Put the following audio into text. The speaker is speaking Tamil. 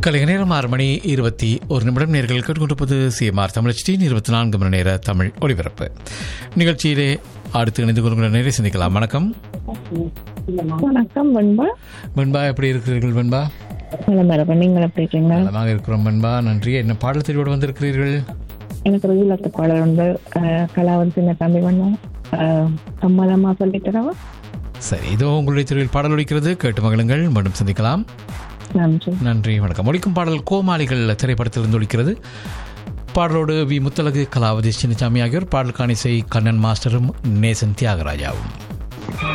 கலைக நேரம் ஆறு மணி இருபத்தி ஒரு நிமிடம் நேர்கள் கேட்டுக்கொண்டிருப்பது சிஎம்ஆர் தமிழச்சியின் இருபத்தி நான்கு மணி நேர தமிழ் ஒளிபரப்பு நிகழ்ச்சியிலே அடுத்து இணைந்து கொள்கிற நேரை சிந்திக்கலாம் வணக்கம் வணக்கம் வெண்பா வெண்பா எப்படி இருக்கிறீர்கள் வெண்பா நலம் வரவன் நீங்கள் எப்படி இருக்கீங்க நலமாக இருக்கிறோம் வெண்பா நன்றி என்ன பாடலத்தோடு வந்திருக்கிறீர்கள் எனக்கு ரகுலத்து பாடல் வந்து அஹ், கலாவதி சின்ன தம்பி பண்ணோம் சம்மதமா சொல்லித்தரவா சரி இதோ உங்களுடைய தெருவில் பாடல் ஒலிக்கிறது கேட்டு மகிழுங்கள் மீண்டும் சந்திக்கலாம் நன்றி நன்றி வணக்கம் ஒலிக்கும் பாடல் கோமாளிகள் திரைப்படத்திலிருந்து ஒலிக்கிறது பாடலோடு வி முத்தலகு கலாவதி சின்னசாமி ஆகியோர் பாடலுக்கான இசை கண்ணன் மாஸ்டரும் நேசன் தியாகராஜாவும்